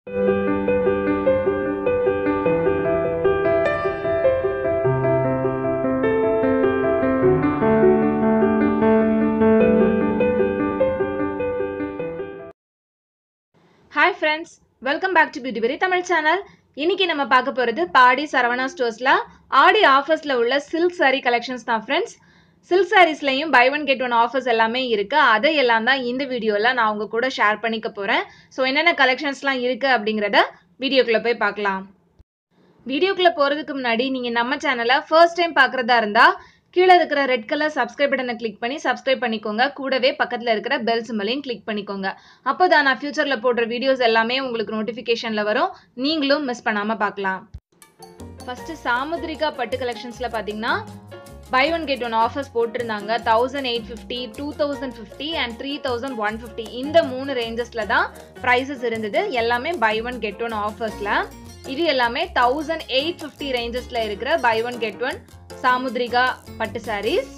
hi friends welcome back to beauty berry Tamil channel இன்னைக்கு நம்ம பார்க்க போகிறது பாடி சரவணா ஸ்டோர்ஸில் ஆடி ஆஃபர்ஸில் உள்ள சில்க் saree கலெக்ஷன்ஸ் தான் ஃப்ரெண்ட்ஸ் சில்க் சாரீஸ்லையும் buy one get one offers எல்லாமே இருக்குது அதை எல்லாம் தான் இந்த வீடியோவில் நான் உங்க கூட ஷேர் பண்ணிக்க போகிறேன் ஸோ என்னென்ன கலெக்ஷன்ஸ்லாம் இருக்குது அப்படிங்கிறத வீடியோக்குள்ளே போய் பார்க்கலாம் வீடியோக்குள்ளே போகிறதுக்கு முன்னாடி நீங்கள் நம்ம சேனலை ஃபர்ஸ்ட் டைம் பார்க்குறதா இருந்தால் கீழே இருக்கிற ரெட் கலர் சப்ஸ்கிரைப் பட்டனை கிளிக் பண்ணி சப்ஸ்கிரைப் பண்ணிக்கோங்க கூடவே பக்கத்தில் இருக்கிற பெல் சிம்மலையும் கிளிக் பண்ணிக்கோங்க அப்போ தான் நான் ஃபியூச்சரில் போடுற வீடியோஸ் எல்லாமே உங்களுக்கு நோட்டிஃபிகேஷனில் வரும் நீங்களும் மிஸ் பண்ணாமல் பார்க்கலாம் ஃபஸ்ட்டு சாமுத்ரிகா பட்டு கலெக்ஷன்ஸில் பார்த்தீங்கன்னா buy one get one offers போட்டிருந்தாங்க thousand eight fifty two thousand fifty and three thousand one fifty இந்த மூணு ரேஞ்சஸில் தான் ப்ரைஸஸ் இருந்தது எல்லாமே பை ஒன் கெட் ஒன் ஆஃபர்ஸில் இது எல்லாமே தௌசண்ட் எயிட் ஃபிஃப்டி ரேஞ்சஸில் இருக்கிற buy one get one Samudrika Pattu sarees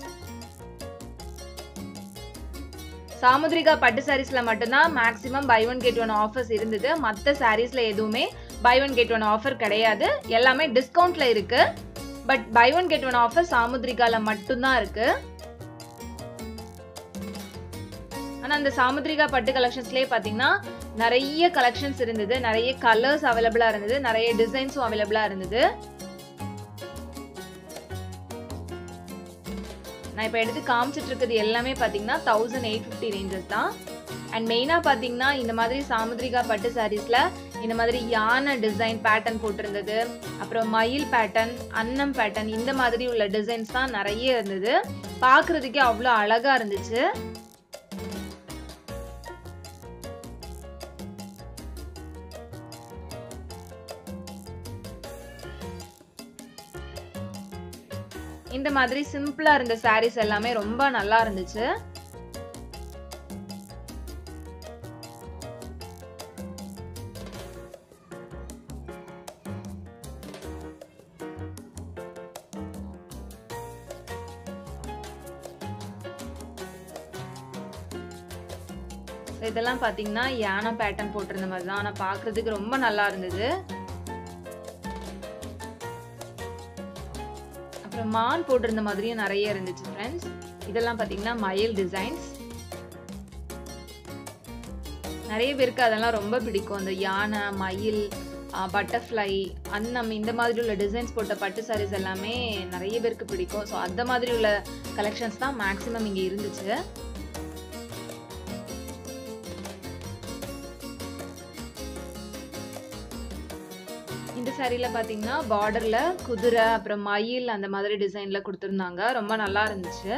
Samudrika Pattu சாரீஸ்ல மட்டும்தான் maximum buy one get one offers இருந்தது மற்ற சாரீஸ்ல எதுவுமே buy one get one offer கிடையாது எல்லாமே டிஸ்கவுண்ட்ல இருக்கு but buy one get one offer சாமுத்ரிகால மட்டும்தான் இருக்கு ஆனா அந்த சாமுத்ரிகா பட்டு கலெக்ஷன்ஸ்லயே பாத்தீங்கன்னா நிறைய கலெக்ஷன்ஸ் இருந்தது நிறைய கலர்ஸ் அவைலபிளா இருந்தது நிறைய டிசைன்ஸும் அவைலபிளா இருந்தது நான் இப்போ எடுத்து காமிச்சிட்டு இருக்கிறது எல்லாமே பார்த்தீங்கன்னா தௌசண்ட் எயிட் ஃபிஃப்டி ரேஞ்சஸ் தான் அண்ட் மெயினாக பார்த்தீங்கன்னா இந்த மாதிரி சாமுத்ரிகா பட்டு சாரீஸில் இந்த மாதிரி யானை டிசைன் பேட்டர்ன் போட்டிருந்தது அப்புறம் மயில் பேட்டர்ன் அன்னம் பேட்டர்ன் இந்த மாதிரி உள்ள டிசைன்ஸ் தான் நிறைய இருந்தது பார்க்குறதுக்கே அவ்வளோ அழகாக இருந்துச்சு இந்த மாதிரி சிம்பிளா இருந்த சாரீஸ் எல்லாமே ரொம்ப நல்லா இருந்துச்சு இதெல்லாம் பாத்தீங்கன்னா யானை பேட்டர்ன் போட்டிருந்த மாதிரி தான் ஆனா பாக்குறதுக்கு ரொம்ப நல்லா இருந்தது அப்புறம் மான் போட்டிருந்த மாதிரியும் நிறைய இருந்துச்சு ஃப்ரெண்ட்ஸ் இதெல்லாம் பார்த்தீங்கன்னா மயில் டிசைன்ஸ் நிறைய பேருக்கு அதெல்லாம் ரொம்ப பிடிக்கும் அந்த யானை மயில் பட்டர்ஃப்ளை அன்னம் இந்த மாதிரி உள்ள டிசைன்ஸ் போட்ட பட்டு சாரீஸ் எல்லாமே நிறைய பேருக்கு பிடிக்கும் ஸோ அந்த மாதிரி உள்ள கலெக்ஷன்ஸ் தான் மேக்ஸிமம் இங்கே இருந்துச்சு இந்த சாரியில பாத்தீங்கன்னா பார்டர்ல குதிரை அப்புறம் மயில் அந்த மாதிரி டிசைன்ல கொடுத்துருந்தாங்க ரொம்ப நல்லா இருந்துச்சு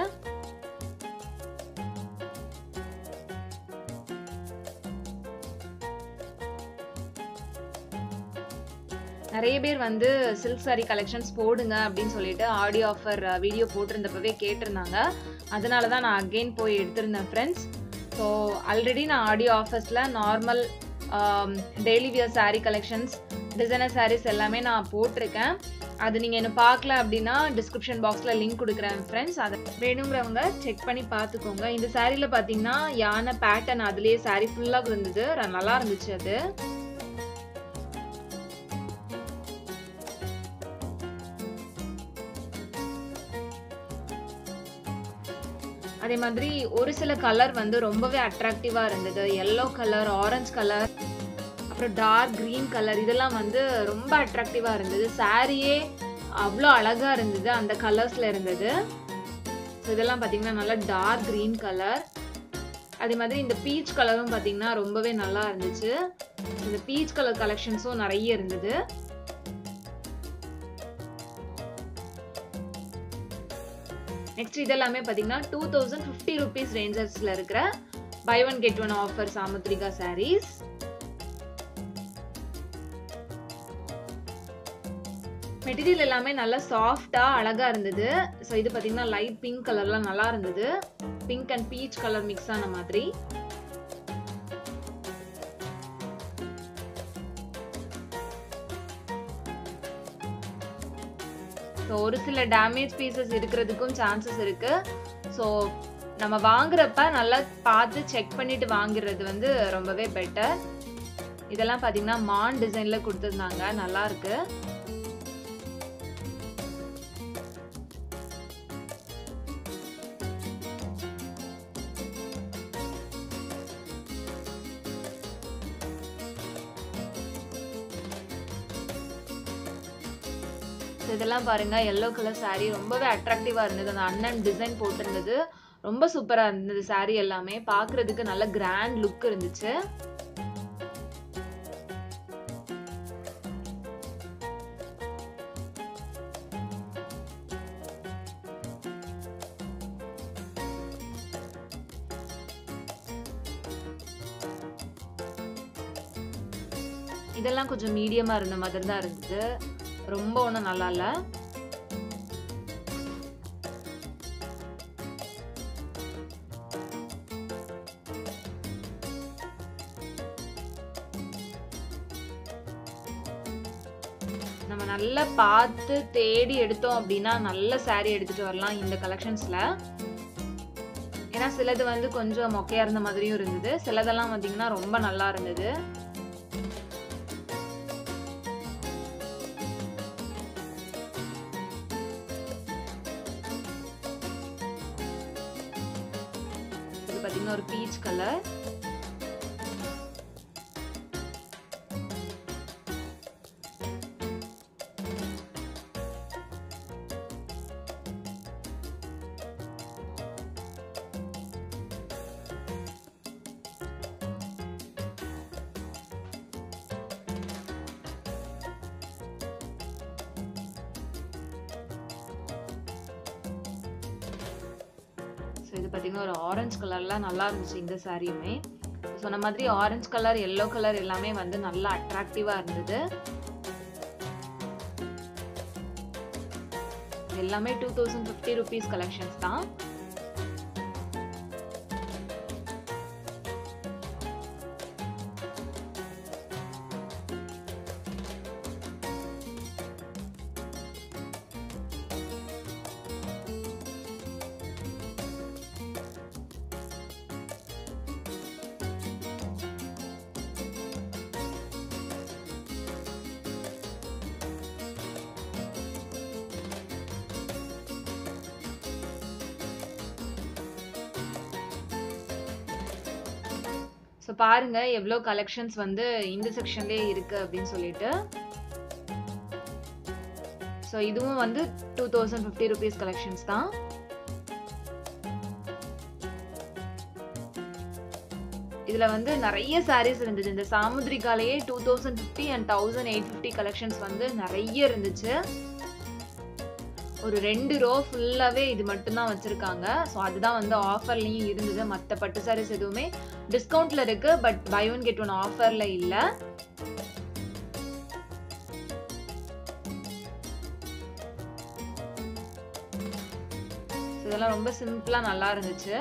நிறைய பேர் வந்து சில்க் சாரி கலெக்ஷன்ஸ் போடுங்க அப்படின்னு சொல்லிட்டு ஆடியோ ஆஃபர் வீடியோ போட்டிருந்தப்பவே கேட்டிருந்தாங்க அதனால தான் நான் அகெயின் போய் எடுத்திருந்தேன் ஃப்ரெண்ட்ஸ் ஸோ ஆல்ரெடி நான் ஆடியோ ஆஃபர்ஸில் normal daily wear saree collections designer sarees எல்லாமே நான் போட்டிருக்கேன் அது நீங்கள் என்ன பார்க்கல அப்படின்னா டிஸ்கிரிப்ஷன் பாக்ஸில் லிங்க் கொடுக்குறேன் ஃப்ரெண்ட்ஸ் அதை வேணுங்கிறவங்க செக் பண்ணி பார்த்துக்கோங்க இந்த சாரியில் பார்த்தீங்கன்னா யானை பேட்டர்ன் அதுலேயே சாரீ ஃபுல்லாக இருந்தது நல்லா இருந்துச்சு அது அதே மாதிரி ஒரு சில கலர் வந்து ரொம்பவே அட்ராக்டிவாக இருந்தது எல்லோ கலர் ஆரஞ்சு கலர் அப்புறம் டார்க் க்ரீன் கலர் இதெல்லாம் வந்து ரொம்ப அட்ராக்டிவாக இருந்தது சாரியே அவ்வளோ அழகாக இருந்தது அந்த கலர்ஸில் இருந்தது ஸோ இதெல்லாம் பார்த்தீங்கன்னா நல்லா டார்க் க்ரீன் கலர் அதே மாதிரி இந்த பீச் கலரும் பார்த்தீங்கன்னா ரொம்பவே நல்லா இருந்துச்சு இந்த பீச் கலர் கலெக்ஷன்ஸும் நிறைய இருந்தது நெக்ஸ்ட் இதெல்லாமே பார்த்தீங்கன்னா டூ தௌசண்ட் ஃபிஃப்டி ருபீஸ் ரேஞ்சஸில் இருக்கிற buy one get one offer Samudrika saris material எல்லாமே நல்லா சாஃப்டாக அழகாக இருந்தது ஸோ இது பார்த்தீங்கன்னா லைட் பிங்க் கலர்லாம் நல்லா இருந்தது pink and peach colour mix ஆன மாதிரி ஸோ ஒரு சில டேமேஜ் பீசஸ் இருக்கிறதுக்கும் சான்சஸ் இருக்கு ஸோ நம்ம வாங்குறப்ப நல்லா பார்த்து செக் பண்ணிட்டு வாங்குறது வந்து ரொம்பவே பெட்டர் இதெல்லாம் பார்த்தீங்கன்னா மான் டிசைன்ல கொடுத்துருந்தாங்க நல்லா இருக்கு இதெல்லாம் பாருங்க எல்லோ கலர் saree ரொம்பவே அட்ராக்டிவா இருந்தது அந்த அண்ணன் டிசைன் போட்டிருந்தது ரொம்ப சூப்பரா இருந்தது saree எல்லாமே பார்க்கிறதுக்கு நல்ல கிராண்ட் லுக் இருந்துச்சு இதெல்லாம் கொஞ்சம் மீடியமா இருந்த மாதிரி தான் இருந்தது ரொம்ப ஒன்றும் நல்லா இல்லை நம்ம நல்லா பார்த்து தேடி எடுத்தோம் அப்படின்னா நல்ல saree எடுத்துட்டு வரலாம் இந்த கலெக்ஷன்ஸ்ல ஏன்னா சிலது வந்து கொஞ்சம் மொக்கையா இருந்த மாதிரியும் இருந்தது சிலதெல்லாம் பார்த்தீங்கன்னா ரொம்ப நல்லா இருந்தது இது பார்த்தீங்கன்னா ஒரு பீச் கலர் ஸோ இது பார்த்தீங்கன்னா ஒரு ஆரஞ்சு கலர்ல நல்லா இருந்துச்சு இந்த சாரியுமே சொன்ன மாதிரி ஆரஞ்சு கலர் எல்லோ கலர் எல்லாமே வந்து நல்லா அட்ராக்டிவா இருந்தது இது எல்லாமே two thousand fifty rupees collections தான் ஸோ பாருங்க எவ்வளோ கலெக்ஷன்ஸ் வந்து இந்த செக்ஷன்லேயே இருக்கு அப்படின்னு சொல்லிட்டு ஸோ இதுவும் வந்து two thousand fifty rupees collections தான் இதுல வந்து நிறைய சாரீஸ் இருந்துச்சு இந்த சாமுத்ரிகாலேயே two thousand fifty and thousand eight fifty collections வந்து நிறைய இருந்துச்சு ஒரு ரெண்டு ரோ ஃபுல்லாகவே இது மட்டும்தான் வச்சுருக்காங்க ஸோ அதுதான் வந்து ஆஃபர்லேயும் இருந்தது மற்ற பட்டு சாரீஸ் எதுவுமே டிஸ்கவுண்ட்டில் இருக்கு but buy one get one ஆஃபரில் இல்லை இதெல்லாம் ரொம்ப சிம்பிளாக நல்லா இருந்துச்சு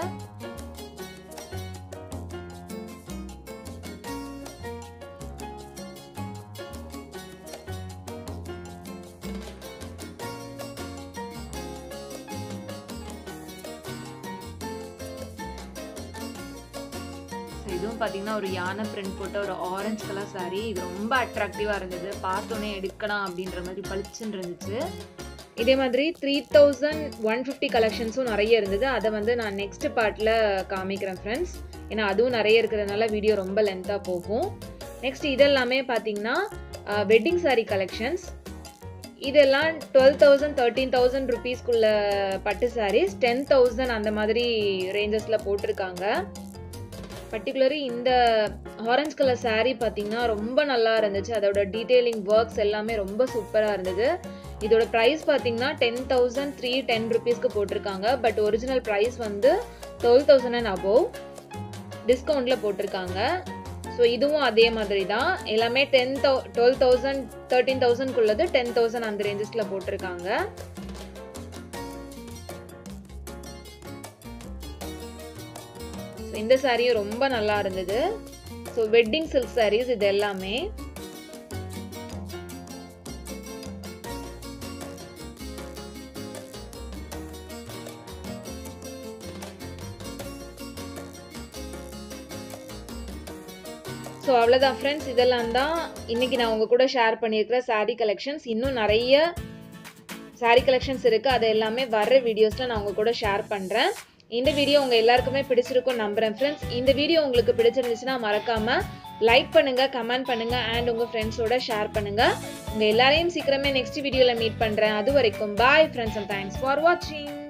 இதுவும் பார்த்தீங்கன்னா ஒரு யானை பிரிண்ட் போட்ட ஒரு ஆரஞ்சு கலர் சாரீ இது ரொம்ப அட்ராக்டிவாக இருந்தது பார்த்தோன்னே எடுக்கலாம் அப்படின்ற மாதிரி பளிச்சுன்னு இருந்துச்சு இதே மாதிரி த்ரீ தௌசண்ட் ஒன் ஃபிஃப்டி கலெக்ஷன்ஸும் நிறைய இருந்தது அதை வந்து நான் நெக்ஸ்ட் பார்ட்டில் காமிக்கிறேன் ஃப்ரெண்ட்ஸ் ஏன்னா அதுவும் நிறைய இருக்கிறதுனால வீடியோ ரொம்ப லென்த்தாக போகும் நெக்ஸ்ட் இதெல்லாமே பார்த்தீங்கன்னா வெட்டிங் சாரீ கலெக்ஷன்ஸ் இதெல்லாம் டுவெல் தௌசண்ட் தேர்ட்டீன் தௌசண்ட் ருபீஸ்க்குள்ள பட்டு சாரீஸ் டென் தௌசண்ட் அந்த மாதிரி ரேஞ்சஸில் போட்டிருக்காங்க பர்டிகுலரி இந்த ஆரஞ்சு கலர் சாரீ பார்த்தீங்கன்னா ரொம்ப நல்லா இருந்துச்சு அதோட டீட்டெயிலிங் ஒர்க்ஸ் எல்லாமே ரொம்ப சூப்பராக இருந்தது இதோட ப்ரைஸ் பார்த்தீங்கன்னா டென் தௌசண்ட் த்ரீ டென் ருபீஸ்க்கு போட்டிருக்காங்க பட் ஒரிஜினல் ப்ரைஸ் வந்து டுவெல் தௌசண்ட் அண்ட் அபோவ் டிஸ்கவுண்ட்டில் போட்டிருக்காங்க ஸோ இதுவும் அதே மாதிரி தான் எல்லாமே ten thou twelve thousand thirteen தௌசண்ட்குள்ளது டென் தௌசண்ட் அந்த ரேஞ்சஸில் போட்டிருக்காங்க இந்த சாரியும் ரொம்ப நல்லா இருந்தது ஸோ வெட்டிங் சில்க் சாரீஸ் இது எல்லாமே ஸோ அவ்வளோதான் ஃப்ரெண்ட்ஸ் இதெல்லாம் தான் இன்றைக்கி நான் உங்கள் கூட ஷேர் பண்ணியிருக்கிற saree கலெக்ஷன்ஸ் இன்னும் நிறைய saree கலெக்ஷன்ஸ் இருக்குது அது எல்லாமே வர்ற வீடியோஸில் நான் உங்கள் கூட ஷேர் பண்ணுறேன் இந்த வீடியோ உங்கள் எல்லாருக்குமே பிடிச்சிருக்கும் நம்புகிறேன் ஃப்ரெண்ட்ஸ் இந்த வீடியோ உங்களுக்கு பிடிச்சிருந்துச்சுன்னா மறக்காமல் லைக் பண்ணுங்கள் கமெண்ட் பண்ணுங்கள் அண்ட் உங்கள் ஃப்ரெண்ட்ஸோட ஷேர் பண்ணுங்கள் உங்கள் எல்லாரையும் சீக்கிரமே நெக்ஸ்ட் வீடியோவில் மீட் பண்ணுறேன் அது வரைக்கும் bye friends and thanks for வாட்சிங்